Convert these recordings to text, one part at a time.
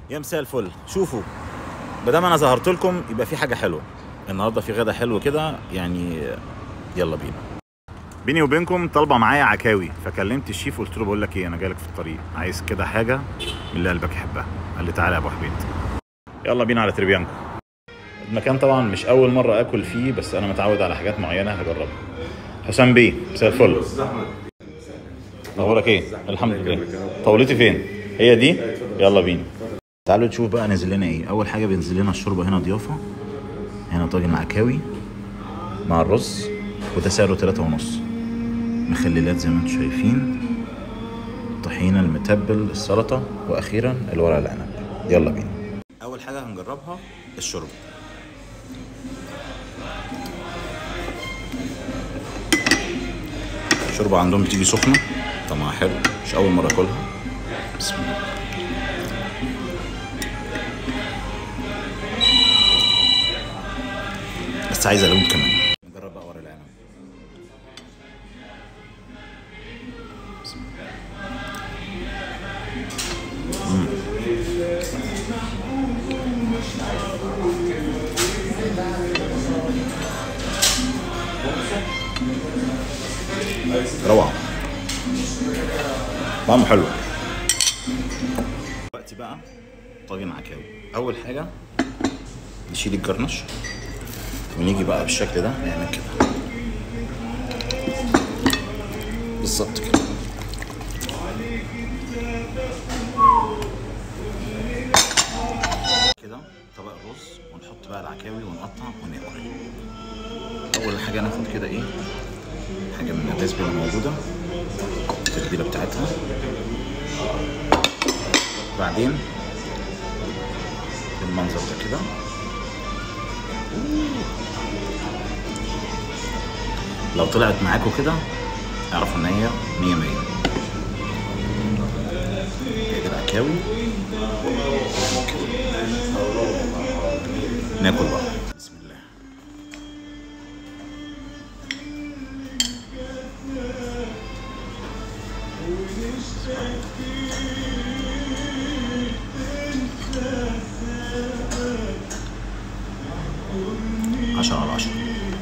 يا مساء الفل شوفوا بدام انا ظهرت لكم يبقى في حاجه حلوه النهارده في غدا حلو كده يعني يلا بينا بيني وبينكم طالبه معايا عكاوي فكلمت الشيف قلت له بقول لك ايه انا جاي لك في الطريق عايز كده حاجه من اللي قلبك يحبها قال لي تعالى يا ابو حميد يلا بينا على تريبيانكو المكان طبعا مش اول مره اكل فيه بس انا متعود على حاجات معينه هجربها حسام بيه مساء الفل اخبارك ايه الحمد لله طاولتي فين هي دي يلا بينا تعالوا نشوف بقى نزل لنا ايه اول حاجه بينزل لنا الشوربه هنا ضيافه هنا طاجن عكاوي مع الرز وده سعره تلاتة ونص مخللات زي ما انتم شايفين طحينة المتبل السلطة وأخيرا الورق العنب يلا بينا أول حاجة هنجربها الشوربة الشوربة عندهم بتيجي سخنة طعمها حلو مش أول مرة أكلها بسم الله بس عايزة لون كمان نجرب بقى ورق العنب بسم الله. مم. روعة طعمه حلو دلوقتي بقى طاجن عكاوي أول حاجة نشيل الجرنش ونيجي بقى بالشكل ده نعمل كده بالظبط كده كده طبق الرز ونحط بقى العكاوي ونقطع وناكل اول حاجه ناخد كده ايه حاجه من الريسبي اللي موجوده التتبيله بتاعتها بعدين بالمنظر ده كده لو طلعت معاكم كده اعرفوا ان هي مية مية هي كده عكاوي ناكل بقى بسم الله عشرة على عشرة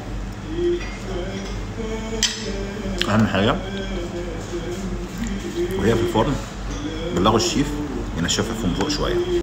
أهم حاجة وهي في الفرن بلغوا الشيف ينشفها من فوق شوية